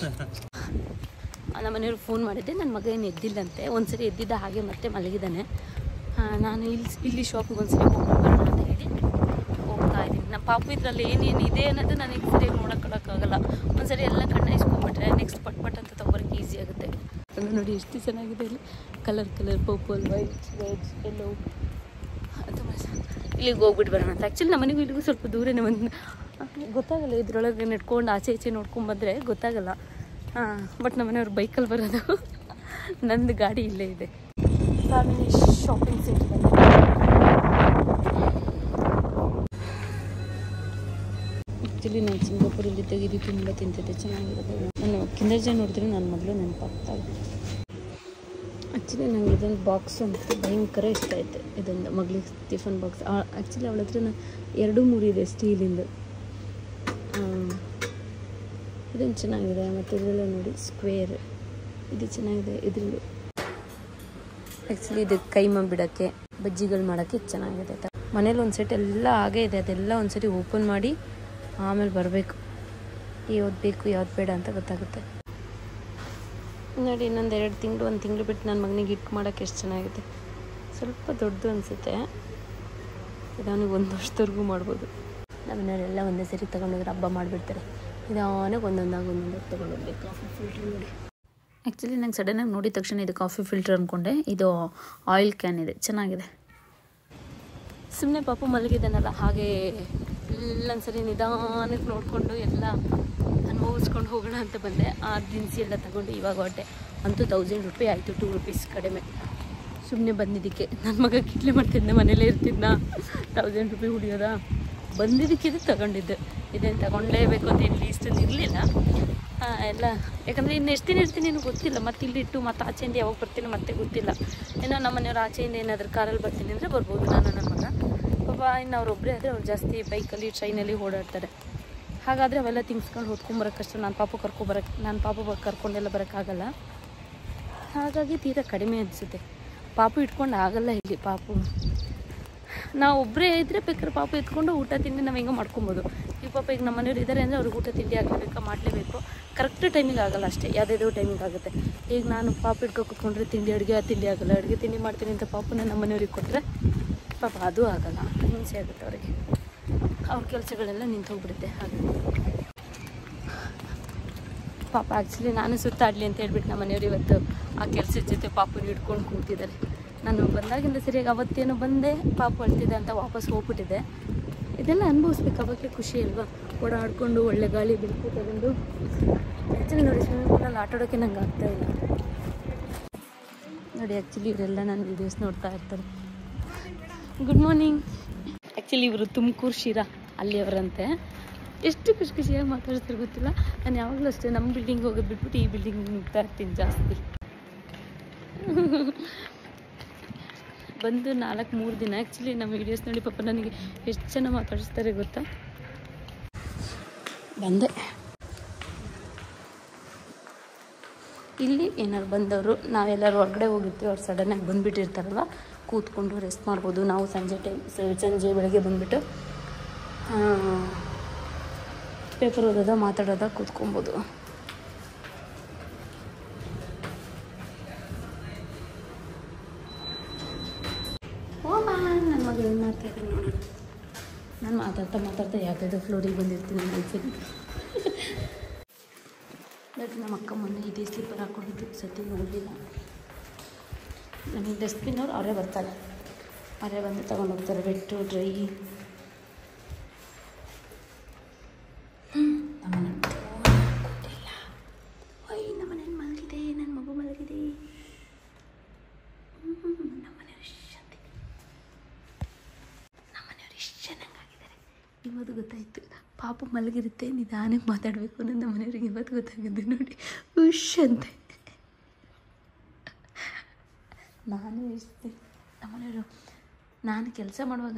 ನಮ್ಮ ಮನೆಯವ್ರು ಫೋನ್ ಮಾಡಿದ್ದೆ ನನ್ನ ಮಗ ಏನು ಎದ್ದಿಲ್ಲಂತೆ ಒಂದ್ಸರಿ ಎದ್ದಿದ್ದ ಹಾಗೆ ಮತ್ತೆ ಮಲಗಿದ್ದಾನೆ ಆ, ನಾನು ಇಲ್ಲಿ ಇಲ್ಲಿ ಶಾಪಿಗೆ ಒಂದ್ಸರಿ ಹೋಗ್ಕೊಂಡು ಬರೋಣ ಅಂತ ಹೇಳಿ ಹೋಗ್ತಾ ಇದ್ದೀನಿ ನಮ್ಮ ಪಾಪು ಇದರಲ್ಲಿ ಏನೇನು ಇದೆ ಅನ್ನೋದು ನನಗೆ ಸರಿಯಾಗಿ ನೋಡೋಕ್ಕಾಗಲ್ಲ ಒಂದ್ಸರಿ ಎಲ್ಲ ಕಣ್ಣ ಇಸ್ಕೊಂಡ್ಬಿಟ್ರೆ ನೆಕ್ಸ್ಟ್ ಪಟ್ ಪಟ್ ಅಂತ ತೊಗೊಳಕ್ಕೆ ಈಸಿ ಆಗುತ್ತೆ ಅದು ನೋಡಿ ಎಷ್ಟು ಚೆನ್ನಾಗಿದೆ ಇಲ್ಲಿ colour colour purple white red yellow ತುಂಬ ಇಲ್ಲಿಗೆ ಹೋಗ್ಬಿಟ್ಟು ಬರೋಣ ಅಂತ ಆ್ಯಕ್ಚುಲಿ ನಮ್ಮ ಮನೆಗೂ ಇಲ್ಲಿಗೂ ಸ್ವಲ್ಪ ದೂರನೇ ಒಂದು ಗೊತ್ತಾಗಲ್ಲ ಇದ್ರೊಳಗೆ ನೆಟ್ಕೊಂಡು ಆಚೆ ಈಚೆ ನೋಡ್ಕೊಂಡು ಬಂದರೆ ಗೊತ್ತಾಗಲ್ಲ ಹಾಂ ಬಟ್ ನಮ್ಮ ಮನೆಯವ್ರು ಬೈಕಲ್ಲಿ ಬರೋದು ನಂದು ಗಾಡಿ ಇಲ್ಲೇ ಇದೆ ಫ್ಯಾಮಿಲಿ ಶಾಪಿಂಗ್ ಸೆಂಟರ್ ಆ್ಯಕ್ಚುಲಿ ನಾನು ಸಿಂಗಾಪುರಲ್ಲಿದ್ದಾಗ ಇದು ತುಂಬ ತಿಂತಿದ್ದೆ ಚೆನ್ನಾಗಿರುತ್ತೆ ನಾನು ಕಿಂದರ್ ಜನ ನೋಡಿದ್ರೆ ನನ್ನ ಮಗಳು ನೆನಪಾಗ್ತಾಳೆ ಆ್ಯಕ್ಚುಲಿ ನಂಗೆ ಇದೊಂದು ಬಾಕ್ಸ್ ಅಂತ ಭಯಂಕರ ಇಷ್ಟ ಆಯ್ತು ಇದೊಂದು ಮಗಳಿಗೆ ಟಿಫನ್ ಬಾಕ್ಸ್ ಆ್ಯಕ್ಚುಲಿ ಅವಳ ಹತ್ರ ನಾ- ಎರಡು ಮೂರು ಇದೆ ಸ್ಟೀಲಿಂದು ಇದೊಂದು ಚೆನ್ನಾಗಿದೆ ಮತ್ತು ಇದೆಲ್ಲ ನೋಡಿ ಸ್ಕ್ವೇರ್ ಇದು ಚೆನ್ನಾಗಿದೆ ಇದರಲ್ಲಿ ಆ್ಯಕ್ಚುಲಿ ಇದು ಕೈಮ ಬಿಡೋಕ್ಕೆ ಬಜ್ಜಿಗಳು ಮಾಡೋಕ್ಕೆ ಚೆನ್ನಾಗಿದೆ ತ- ಮನೇಲಿ ಒಂದು ಸೆಟ್ ಎಲ್ಲ ಹಾಗೇ ಇದೆ ಅದೆಲ್ಲ ಒಂದು ಸರಿ ಓಪನ್ ಮಾಡಿ ಆಮೇಲೆ ಬರಬೇಕು ಯಾವ್ದು ಬೇಕು ಯಾವ್ದು ಬೇಡ ಅಂತ ಗೊತ್ತಾಗುತ್ತೆ ನೋಡಿ ಇನ್ನೊಂದು ಎರಡು ತಿಂಗಳು ಒಂದು ತಿಂಗಳು ಬಿಟ್ಟು ನನ್ನ ಮಗನಿಗೆ ಹಿಟ್ ಮಾಡೋಕ್ಕೆ ಎಷ್ಟು ಚೆನ್ನಾಗಿದೆ ಸ್ವಲ್ಪ ದೊಡ್ಡದು ಅನಿಸುತ್ತೆ ಇದವನಿಗೆ ಒಂದು ವರ್ಷದವರೆಗೂ ಮಾಡ್ಬೋದು ನಮ್ಮನೆಯವರೆಲ್ಲ ಒಂದೇ ಸರಿ ತೊಗೊಂಡೋದ್ರೆ ಹಬ್ಬ ಮಾಡಿಬಿಡ್ತಾರೆ ನಿಧಾನಕ್ಕೆ ಒಂದೊಂದಾಗಿ ಒಂದೊಂದಾಗಿ ತೊಗೊಂಡೋಗ್ಬೇಕು ಕಾಫಿ ಫಿಲ್ಟ್ರ್ ನೋಡಿ ಆ್ಯಕ್ಚುಲಿ ನಂಗೆ ಸಡನ್ನಾಗಿ ನೋಡಿದ ತಕ್ಷಣ ಇದು ಕಾಫಿ ಫಿಲ್ಟರ್ ಅಂದ್ಕೊಂಡೆ ಇದು ಆಯಿಲ್ ಕ್ಯಾನ್ ಇದೆ ಚೆನ್ನಾಗಿದೆ ಸುಮ್ಮನೆ ಪಾಪು ಮಲಗಿದ್ದಾನಲ್ಲ ಹಾಗೆ ಇಲ್ಲೊಂದ್ಸರಿ ನಿಧಾನಕ್ಕೆ ನೋಡಿಕೊಂಡು ಎಲ್ಲ ಅನುಭವಿಸ್ಕೊಂಡು ಹೋಗೋಣ ಅಂತ ಬಂದೆ ಆ ದಿನಸಿ ಎಲ್ಲ ತಗೊಂಡು ಇವಾಗ ಹೊಟ್ಟೆ ಅಂತೂ ತೌಸಂಡ್ ರುಪಿ ಆಯಿತು ಟೂ ರುಪೀಸ್ ಕಡಿಮೆ ಸುಮ್ಮನೆ ಬಂದಿದ್ದಕ್ಕೆ ನನ್ನ ಮಗ ಕಿಟ್ಲೆ ಮಾಡ್ತಿದ್ದೆ ಮನೇಲೇ ಇರ್ತಿದ್ನ ತೌಸಂಡ್ ರುಪಿ ಹುಡಿಯೋದ ಬಂದಿದ್ದಕ್ಕೆ ಇದು ತಗೊಂಡಿದ್ದು ಇದೇನು ತಗೊಂಡಲೇಬೇಕು ಅಂತ ಏನು ಇಷ್ಟೊಂದು ಇರಲಿಲ್ಲ ಎಲ್ಲ ಯಾಕಂದರೆ ಇನ್ನು ಎಷ್ಟು ದಿನ ಇರ್ತೀನಿ ಏನು ಗೊತ್ತಿಲ್ಲ ಮತ್ತೆ ಇಲ್ಲಿ ಇಟ್ಟು ಮತ್ತೆ ಆಚೆಯಿಂದ ಯಾವಾಗ ಬರ್ತೀನಿ ಮತ್ತೆ ಗೊತ್ತಿಲ್ಲ ಏನೋ ನಮ್ಮ ಮನೆಯವ್ರು ಆಚೆಯಿಂದ ಏನಾದರೂ ಕಾರಲ್ಲಿ ಬರ್ತೀನಿ ಅಂದರೆ ಬರ್ಬೋದು ನಾನು ನನ್ನ ಮಗ ಪಾಪ ಇನ್ನು ಅವ್ರೊಬ್ಬರೇ ಆದರೆ ಅವ್ರು ಜಾಸ್ತಿ ಬೈಕಲ್ಲಿ ಟ್ರೈನಲ್ಲಿ ಓಡಾಡ್ತಾರೆ ಹಾಗಾದರೆ ಅವೆಲ್ಲ ತಿನ್ಸ್ಕೊಂಡು ಹೊತ್ಕೊಂಬರೋಕೆ ಕಷ್ಟ ನಾನು ಪಾಪು ಕರ್ಕೊಬರಕ್ಕೆ ನಾನು ಪಾಪು ಬ- ಕರ್ಕೊಂಡೆಲ್ಲ ಬರೋಕ್ಕಾಗಲ್ಲ ಹಾಗಾಗಿ ತೀರಾ ಕಡಿಮೆ ಅನಿಸುತ್ತೆ ಪಾಪು ಇಟ್ಕೊಂಡು ಆಗಲ್ಲ ಇಲ್ಲಿ ಪಾಪು ನಾವು ಒಬ್ಬರೇ ಇದ್ದರೆ ಬೇಕಾದ್ರೆ ಪಾಪು ಎತ್ಕೊಂಡು ಊಟ ತಿಂಡಿ ನಾವು ಹೆಂಗೋ ಮಾಡ್ಕೊಬೋದು ಈಗ ಪಾಪ ಈಗ ನಮ್ಮ ಮನೆಯವ್ರು ಇದ್ದಾರೆ ಅಂದರೆ ಅವ್ರಿಗೆ ಊಟ ತಿಂಡಿ ಆಗಲೇಬೇಕಾ ಮಾಡಲೇಬೇಕು ಕರೆಕ್ಟ್ ಟೈಮಿಗೆ ಆಗಲ್ಲ ಅಷ್ಟೇ ಯಾವುದಾದ್ರು ಟೈಮಿಗೆ ಆಗುತ್ತೆ ಈಗ ನಾನು ಪಾಪ ಇಟ್ಕೊ ಕೂತ್ಕೊಂಡ್ರೆ ತಿಂಡಿ ಅಡುಗೆ ತಿಂಡಿ ಆಗಲ್ಲ ಅಡುಗೆ ತಿಂಡಿ ಮಾಡ್ತೀನಿ ಅಂತ ಪಾಪನ ನಮ್ಮ ಮನೆಯವ್ರಿಗೆ ಕೊಟ್ಟರೆ ಪಾಪ ಅದು ಆಗಲ್ಲ ಹಿಂಸೆ ಆಗುತ್ತೆ ಅವರಿಗೆ ಅವ್ರ ಕೆಲಸಗಳೆಲ್ಲ ನಿಂತು ಹೋಗ್ಬಿಡುತ್ತೆ ಹಾಗೆ ಪಾಪ ಆ್ಯಕ್ಚುಲಿ ನಾನು ಸುತ್ತಾಡಲಿ ಅಂತ ಹೇಳ್ಬಿಟ್ಟು ನಮ್ಮ ಮನೆಯವ್ರು ಇವತ್ತು ಆ ಕೆಲಸದ ಜೊತೆ ಪಾಪನ ಹಿಡ್ಕೊಂಡು ಕೂತಿದ್ದಾರೆ ನಾನು ಬಂದಾಗಿಂದ ಸರಿಯಾಗಿ ಅವತ್ತೇನೋ ಬಂದೆ ಪಾಪ ಅಳ್ತಿದೆ ಅಂತ ವಾಪಸ್ ಹೋಗ್ಬಿಟ್ಟಿದೆ ಇದೆಲ್ಲ ಅನುಭವಿಸ್ಬೇಕು ಅವಾಗಲೇ ಖುಷಿ ಅಲ್ವಾ ಓಡಾಡ್ಕೊಂಡು ಒಳ್ಳೆ ಗಾಳಿ ಬೆಳಕು ತಗೊಂಡು ಆ್ಯಕ್ಚುಲಿ ನೋಡಿ ಸ್ವಿಮ್ಮಿಂಗ್ ಪೂಲಲ್ಲಿ ಆಟ ಆಡೋಕ್ಕೆ ನಂಗೆ ಆಗ್ತಾ ಇಲ್ಲ ನೋಡಿ ಆ್ಯಕ್ಚುಲಿ ಇವರೆಲ್ಲ ನನ್ನ ವೀಡಿಯೋಸ್ ನೋಡ್ತಾ ಇರ್ತಾರೆ ಗುಡ್ ಮಾರ್ನಿಂಗ್ ಆ್ಯಕ್ಚುಲಿ ಇವರು ತುಮಕೂರು ಶಿರಾ ಅಲ್ಲಿಯವರಂತೆ ಎಷ್ಟು ಖುಷಿ ಖುಷಿಯಾಗಿ ಮಾತಾಡ್ತಾರೆ ಗೊತ್ತಿಲ್ಲ ನಾನು ಯಾವಾಗಲೂ ಅಷ್ಟೇ ನಮ್ಮ ಬಿಲ್ಡಿಂಗ್ ಹೋಗೋದು ಬಿಟ್ಬಿಟ್ಟು ಈ ಬಿಲ್ಡಿಂಗ್ ನುಗ್ತಾ ಇರ್ತೀನಿ ಜಾಸ್ತಿ ಬಂದು ನಾಲ್ಕು ಮೂರು ದಿನ ಆ್ಯಕ್ಚುಲಿ ನಮ್ಮ ವೀಡಿಯೋಸ್ ನೋಡಿ ಪಾಪ ನನಗೆ ಎಷ್ಟು ಜನ ಮಾತಾಡಿಸ್ತಾರೆ ಗೊತ್ತಾ ಬಂದೆ ಇಲ್ಲಿ ಏನಾದ್ರು ಬಂದವರು ನಾವೆಲ್ಲರೂ ಹೊರಗಡೆ ಹೋಗಿರ್ತೀವಿ ಅವ್ರು ಸಡನ್ನಾಗಿ ಬಂದುಬಿಟ್ಟಿರ್ತಾರಲ್ವ ಕೂತ್ಕೊಂಡು ರೆಸ್ಟ್ ಮಾಡ್ಬೋದು ನಾವು ಸಂಜೆ ಟೈಮ್ ಸಂಜೆ ಬೆಳಗ್ಗೆ ಬಂದುಬಿಟ್ಟು ಪೇಪರ್ ಓದೋದ ಮಾತಾಡೋದ ಕೂತ್ಕೊಬೋದು ಓ ಬಾ ನನ್ನ ಮಗ ಏನು ಮಾಡ್ತಾ ಇದ್ದೀನಿ ನೋಡೋಣ ನಾನು ಮಾತಾಡ್ತಾ ಮಾತಾಡ್ತಾ ಯಾವುದಾದ್ರು ಫ್ಲೋರಿಗೆ ಬಂದಿರ್ತೀನಿ ಮೈಸೂರಿಗೆ ಬಟ್ ನಮ್ಮ ಅಕ್ಕ ಮೊನ್ನೆ ಇದೇ ಸ್ಲಿಪ್ಪರ್ ಹಾಕ್ಕೊಂಡಿದ್ದು ಸತಿ ನೋಡಲಿಲ್ಲ ನಮಗೆ ಡಸ್ಟ್ಬಿನ್ ಅವ್ರು ಅವರೇ ಬರ್ತಾರೆ ಅವರೇ ಬಂದು ತಗೊಂಡು ಹೋಗ್ತಾರೆ ವೆಟ್ಟು ಡ್ರೈ ನಮ್ಮನೆ ಗೊತ್ತಿಲ್ಲ ಅಯ್ಯ ನಮ್ಮನೇಲಿ ಮಲಗಿದೆ ನನ್ನ ಮಗು ಮಲಗಿದೆ ನಮ್ಮನೆಯವ್ರು ಶಾಂತಿ ನಮ್ಮನೆಯವ್ರು ಇಷ್ಟು ಚೆನ್ನಾಗಿದ್ದಾರೆ ನಿಮ್ಮದು ಗೊತ್ತಾಯಿತು ಪಾಪ ಪಾಪು ಮಲಗಿರುತ್ತೆ ನಿಧಾನಕ್ಕೆ ಮಾತಾಡಬೇಕು ಅನ್ನೋದು ನಮ್ಮ ಮನೆಯವ್ರಿಗೆ ಇವತ್ತು ಗೊತ್ತಾಗುತ್ತೆ ನೋಡಿ ಉಶ್ ಅಂತ ನಾನು ಇರ್ತೀನಿ ನಮ್ಮ ಮನೆಯವರು ನಾನು ಕೆಲಸ ಮಾಡುವಾಗ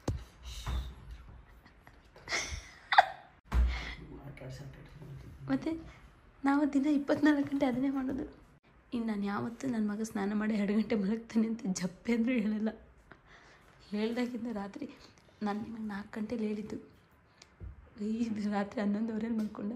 ಮತ್ತು ನಾವು ದಿನ ಇಪ್ಪತ್ನಾಲ್ಕು ಗಂಟೆ ಅದನ್ನೇ ಮಾಡೋದು ಇನ್ನು ನಾನು ಯಾವತ್ತೂ ನನ್ನ ಮಗ ಸ್ನಾನ ಮಾಡಿ ಎರಡು ಗಂಟೆ ಮಲಗ್ತಾನೆ ಅಂತ ಜಪ್ಪೆ ಅಂದರೂ ಹೇಳಲ್ಲ ಹೇಳ್ದಾಗಿಂದ ರಾತ್ರಿ ನಾನು ನಿಮಗೆ ನಾಲ್ಕು ಗಂಟೆಲಿ ಹೇಳಿದ್ದು ಇದು ರಾತ್ರಿ ಹನ್ನೊಂದುವರೆಲಿ ಮಲ್ಕೊಂಡ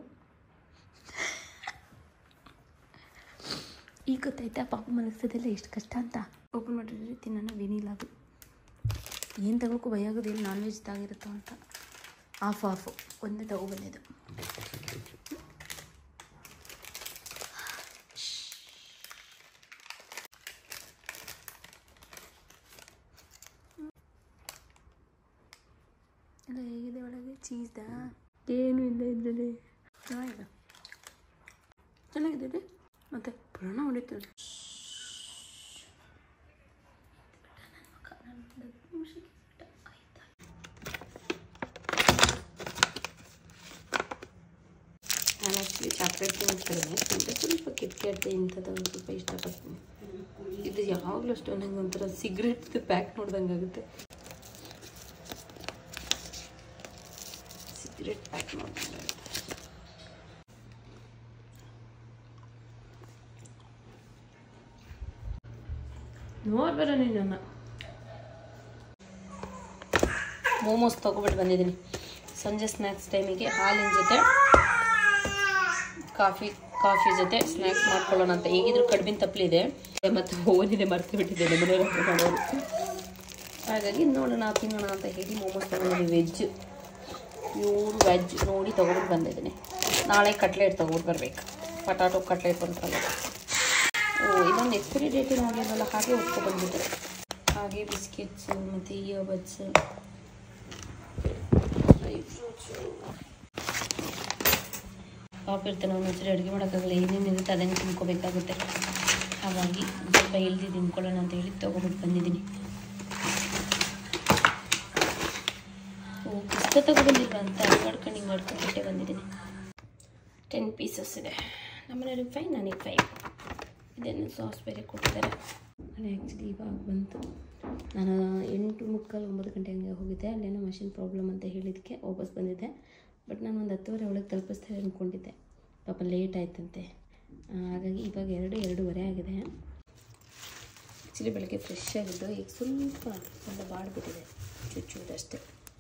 ಈಗ ಗೊತ್ತಾಯ್ತಾ ಪಾಪ ಮಲಗ್ಸೋದೆಲ್ಲ ಎಷ್ಟು ಕಷ್ಟ ಅಂತ ಓಪನ್ ಮಾಡಿದ್ರೆ ತಿನ್ನೋಣ ವಿನಿಲ್ ಅದು ಏನು ತಗೋಕ್ಕೂ ಭಯ ಆಗೋದಿಲ್ಲ ನಾನ್ ವೆಜ್ ತಾಗಿರುತ್ತೋ ಅಂತ ಆಫ್ ಆಫು ಒಂದೇ ತಗೊಬಂದಿದ್ದು ಎಲ್ಲ ಹೇಗಿದೆ ಒಳಗೆ ಚೀಸ್ದಾ ಏನು ಇಲ್ಲ ಇದರಲ್ಲಿ ಚೆನ್ನಾಗಿದೆ ಚೆನ್ನಾಗಿದೆ ರೀ ಮತ್ತೆ ಪುರಾಣ ಹೊಡಿತದೆ ನಾನು ಆ್ಯಕ್ಚುಲಿ ಚಾಕ್ಲೇಟ್ ತಿನ್ನೋದು ಕಡಿಮೆ ಅಂದರೆ ಸ್ವಲ್ಪ ಕಿಟ್ಕ್ಯಾಟ್ ಇಂಥದ್ದು ಒಂದು ಸ್ವಲ್ಪ ಇಷ್ಟಪಡ್ತೀನಿ ಇದು ಯಾವಾಗಲೂ ಅಷ್ಟು ನಂಗೆ ಒಂಥರ ಸಿಗರೆಟ್ ಪ್ಯಾಕ್ ನೋಡ್ದಂಗೆ ಆಗುತ್ತೆ ಸಿಗರೆಟ್ ಪ್ಯಾಕ್ ನೋಡ್ದಂಗೆ ಆಗುತ್ತೆ ನೋಡ್ಬೇಡ ನೀನು ನನ್ನ ಮೋಮೋಸ್ ತೊಗೊಬಿಟ್ಟು ಬಂದಿದ್ದೀನಿ ಸಂಜೆ ಸ್ನ್ಯಾಕ್ಸ್ ಟೈಮಿಗೆ ಹಾಲಿನ ಜೊತೆ ಕಾಫಿ ಕಾಫಿ ಜೊತೆ ಸ್ನ್ಯಾಕ್ಸ್ ಮಾಡ್ಕೊಳ್ಳೋಣ ಅಂತ ಹೇಗಿದ್ರು ಕಡ್ಬಿನ ತಪ್ಪಲಿದೆ ಮತ್ತು ಓವನಿದೆ ಮರ್ತು ಬಿಟ್ಟಿದೆ ಮನೆಯವ್ರ ಹತ್ರ ಮಾಡೋರು ಹಾಗಾಗಿ ನೋಡೋಣ ತಿನ್ನೋಣ ಅಂತ ಹೇಳಿ ಮೋಮೋಸ್ ತೊಗೊಂಡಿದ್ದೀನಿ ವೆಜ್ ಪ್ಯೂರ್ ವೆಜ್ ನೋಡಿ ತೊಗೊಂಡು ಬಂದಿದ್ದೀನಿ ನಾಳೆ ಕಟ್ಲೆಟ್ ತೊಗೊಂಡು ಬರ್ಬೇಕು ಪಟಾಟೊ ಕಟ್ಲೆಟ್ ಬಂತಲ್ಲ ಓ ಇದೊಂದು ಎಕ್ಸ್ಪೈರಿ ಡೇಟ್ ನೋಡಿರಲ್ಲ ಹಾಗೆ ಒತ್ಕೊಂಡು ಬಂದಿದ್ದೆ ಹಾಗೆ ಬಿಸ್ಕೆಟ್ಸು ಮತ್ತು ಇಯರ್ಬಡ್ಸ್ ಡ್ರೈ ಫ್ರೂಟ್ಸು ಪಾಪ ಇರ್ತಾನೆ ಒಂದೊಂದ್ಸರಿ ಅಡುಗೆ ಮಾಡೋಕ್ಕಾಗಲ್ಲ ಏನೇನು ಇರುತ್ತೆ ಅದನ್ನು ತಿನ್ಕೋಬೇಕಾಗುತ್ತೆ ಹಾಗಾಗಿ ಸ್ವಲ್ಪ ಹೆಲ್ದಿ ತಿನ್ಕೊಳ್ಳೋಣ ಅಂತ ಹೇಳಿ ತೊಗೊಂಬಿಟ್ಟು ಬಂದಿದ್ದೀನಿ ಓ ಪುಸ್ತಕ ತಗೊಬಂದಿಲ್ವ ಅಂತ ಮಾಡ್ಕೊಂಡು ಹಿಂಗೆ ಮಾಡ್ಕೊಂಡ್ಬಿಟ್ಟೆ ಬಂದಿದ್ದೀನಿ ಟೆನ್ ಪೀಸಸ್ ಇದೆ ನಮ್ಮನೆಯವ್ರಿಗೆ ಫೈವ್ ನನಗೆ ಫೈವ್ ಇದನ್ನು ಸಾಸ್ ಬೇರೆ ಕೊಟ್ಟಿದ್ದಾರೆ ನಾನು ಆ್ಯಕ್ಚುಲಿ ಇವಾಗ ಬಂತು ನಾನು ಎಂಟು ಮುಕ್ಕಾಲು ಒಂಬತ್ತು ಗಂಟೆ ಹಂಗೆ ಹೋಗಿದ್ದೆ ಅಲ್ಲೇನೋ ಮಷಿನ್ ಪ್ರಾಬ್ಲಮ್ ಅಂತ ಹೇಳಿದ್ದಕ್ಕೆ ವಾಪಸ್ ಬಂದಿದ್ದೆ ಬಟ್ ನಾನು ಒಂದು ಹತ್ತುವರೆ ಒಳಗೆ ತಲುಪಿಸ್ತಾರೆ ಅಂದ್ಕೊಂಡಿದ್ದೆ ಪಾಪ ಲೇಟ್ ಆಯ್ತಂತೆ ಆ, ಹಾಗಾಗಿ ಇವಾಗ ಎರಡು ಎರಡೂವರೆ ಆಗಿದೆ ಆ್ಯಕ್ಚುಲಿ ಬೆಳಗ್ಗೆ ಫ್ರೆಶ್ ಆಗಿದ್ದು ಈಗ ಸ್ವಲ್ಪ ಎಲ್ಲ ಬಾಡ್ಬಿಟ್ಟಿದೆ ಚುಚ್ಚುವುದಷ್ಟೇ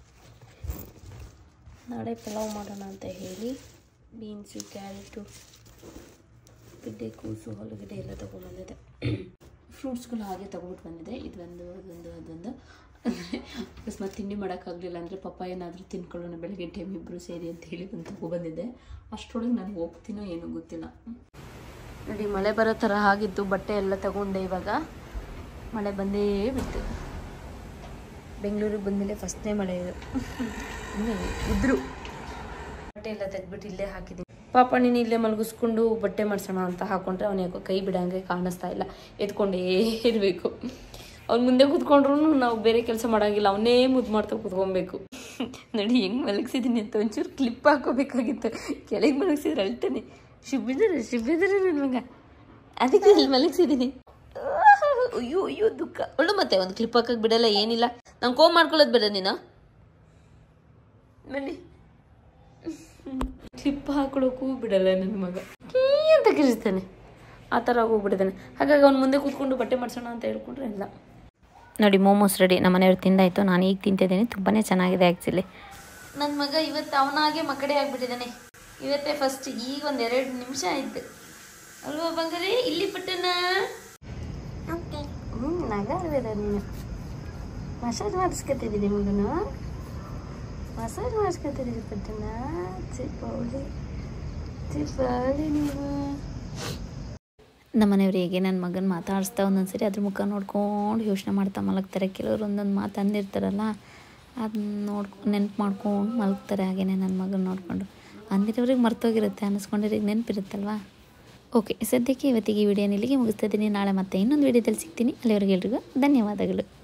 ನಾಳೆ ಪಲಾವ್ ಮಾಡೋಣ ಅಂತ ಹೇಳಿ ಬೀನ್ಸು ಕ್ಯಾರೆಟು ಗೆಡ್ಡೆ ಕೂಸು ಆಲೂಗಡ್ಡೆ ಎಲ್ಲ ತೊಗೊಂಬಂದಿದೆ ಫ್ರೂಟ್ಸ್ಗಳು ಹಾಗೆ ತೊಗೊಬಿಟ್ಟು ಬಂದಿದೆ ಇದೊಂದು ಅದೊಂದು ಅದೊಂದು ಅಕಸ್ಮಾತ್ ತಿಂಡಿ ಮಾಡೋಕ್ಕಾಗಲಿಲ್ಲ ಅಂದರೆ ಪಪ್ಪ ಏನಾದರೂ ತಿನ್ಕೊಳ್ಳೋಣ ಬೆಳಗ್ಗೆ ಟೈಮ್ ಇಬ್ಬರು ಸೇರಿ ಅಂತ ಹೇಳಿ ಒಂದು ತೊಗೊಬಂದಿದ್ದೆ ಅಷ್ಟರೊಳಗೆ ನಾನು ಹೋಗ್ತೀನೋ ಏನೋ ಗೊತ್ತಿಲ್ಲ ನೋಡಿ ಮಳೆ ಬರೋ ಥರ ಆಗಿತ್ತು ಬಟ್ಟೆ ಎಲ್ಲ ತಗೊಂಡೆ ಇವಾಗ ಮಳೆ ಬಂದೇ ಬಿಟ್ಟು ಬೆಂಗಳೂರಿಗೆ ಬಂದಮೇಲೆ ಫಸ್ಟ್ನೇ ಮಳೆ ಇದು ಇನ್ನು ಇದ್ರು ಬಟ್ಟೆ ಎಲ್ಲ ತೆಗ್ದ್ಬಿಟ್ಟು ಇಲ್ಲೇ ಹಾಕಿದ್ದೀನಿ ಪಾಪ ನೀನು ಇಲ್ಲೇ ಮಲಗಿಸ್ಕೊಂಡು ಬಟ್ಟೆ ಮಾಡ್ಸೋಣ ಅಂತ ಹಾಕೊಂಡ್ರೆ ಅವನ ಯಾಕೋ ಕೈ ಬಿಡಂಗೆ ಕಾಣಿಸ್ತಾ ಇಲ್ಲ ಎತ್ಕೊಂಡೇ ಇರಬೇಕು ಅವ್ನು ಮುಂದೆ ಕೂತ್ಕೊಂಡ್ರು ನಾವು ಬೇರೆ ಕೆಲಸ ಮಾಡೋಂಗಿಲ್ಲ ಅವನೇ ಮುದ್ದು ಮಾಡ್ತಾ ಕೂತ್ಕೊಬೇಕು ನೋಡಿ ಹೆಂಗೆ ಮಲಗಿಸಿದ್ದೀನಿ ಅಂತ ಒಂಚೂರು ಕ್ಲಿಪ್ ಹಾಕೋಬೇಕಾಗಿತ್ತು ಕೆಳಗೆ ಮಲಗಿಸಿದ್ರೆ ಅಳ್ತಾನೆ ಶಿಬಿದ್ರೆ ಶಿಬಿದ್ರೆ ನನ್ನ ಮಗ ಅದಕ್ಕೆ ಇಲ್ಲಿ ಮಲಗಿಸಿದ್ದೀನಿ ಅಯ್ಯೋ ಅಯ್ಯೋ ದುಃಖ ಒಳ್ಳೆ ಮತ್ತೆ ಒಂದು ಕ್ಲಿಪ್ ಹಾಕಕ್ಕೆ ಬಿಡಲ್ಲ ಏನಿಲ್ಲ ನಂಗೆ ಕೋಮ್ ಮಾಡ್ಕೊಳ್ಳೋದು ಬೇಡ ನೀನು ಬನ್ನಿ ಕ್ಲಿಪ್ ಹಾಕೊಳ್ಳೋಕ್ಕೂ ಬಿಡಲ್ಲ ನನ್ನ ಮಗ ಕೀ ಅಂತ ಕಿರಿಸ್ತಾನೆ ಆ ಥರ ಹೋಗ್ಬಿಟ್ಟಿದ್ದಾನೆ ಹಾಗಾಗಿ ಅವ್ನು ಮುಂದೆ ಕೂತ್ಕೊಂಡು ಬಟ್ಟೆ ಮಾಡ್ಸೋಣ ಅಂತ ಹೇಳ್ಕೊಂಡ್ರೆ ಇಲ್ಲ ನೋಡಿ ಮೋಮೋಸ್ ರೆಡಿ ನಮ್ಮ ಮನೆಯವ್ರು ತಿಂದಾಯಿತು ನಾನು ಈಗ ತಿಂತಿದ್ದೀನಿ ತುಂಬಾ ಚೆನ್ನಾಗಿದೆ ಆ್ಯಕ್ಚುಲಿ ನನ್ನ ಮಗ ಇವತ್ತು ಅವನಾಗೆ ಮಕಡೆ ಆಗ್ಬಿಟ್ಟಿದ್ದಾನೆ ಇವತ್ತೇ ಫಸ್ಟ್ ಈಗ ಒಂದು ಎರಡು ನಿಮಿಷ ಆಯ್ತು ಅಲ್ವಾ ಬಂಗಾರಿ ಇಲ್ಲಿ ಪಟ್ಟಣ ಹ್ಞೂ ನಗಾಡ್ಬೇಡ ನೀನು ಮಸಾಜ್ ಮಾಡಿಸ್ಕೊತಿದ್ದೀನಿ ಮಗನು ಮಸಾಜ್ ಮಾಡಿಸ್ಕೊತಿದ್ದೀನಿ ಪಟ್ಟಣ ಚಿಪ್ಪೌಳಿ ಚಿಪ್ಪೌಳಿ ನೀವು ನಮ್ಮ ಮನೆಯವ್ರು ಹೇಗೆ ನನ್ನ ಮಗನ ಮಾತಾಡಿಸ್ತಾ ಒಂದೊಂದ್ಸರಿ ಅದ್ರ ಮುಖ ನೋಡ್ಕೊಂಡು ಯೋಚನೆ ಮಾಡ್ತಾ ಮಲಗ್ತಾರೆ ಕೆಲವರು ಒಂದೊಂದು ಮಾತು ಅಂದಿರ್ತಾರಲ್ಲ ಅದನ್ನ ನೋಡ್ಕೊ ನೆನ್ಪು ಮಾಡ್ಕೊಂಡು ಮಲಗ್ತಾರೆ ಹಾಗೇನೆ ನನ್ನ ಮಗನ ನೋಡಿಕೊಂಡು ಅಂದಿರೋರಿಗೆ ಮರ್ತೋಗಿರುತ್ತೆ ಅನ್ನಿಸ್ಕೊಂಡಿರಿಗೆ ನೆನಪಿರುತ್ತಲ್ವಾ ಓಕೆ ಸದ್ಯಕ್ಕೆ ಇವತ್ತಿಗೆ ಈ ವಿಡಿಯೋನ ಇಲ್ಲಿಗೆ ಮುಗಿಸ್ತಾ ಇದ್ದೀನಿ ನಾಳೆ ಮತ್ತೆ ಇನ್ನೊಂದು ವಿಡಿಯೋದಲ್ಲಿ ಸಿಗ್ತೀನಿ ಅಲ್ಲಿವರೆಗೆ ಎಲ್ರಿಗೂ ಧನ್ಯವಾದಗಳು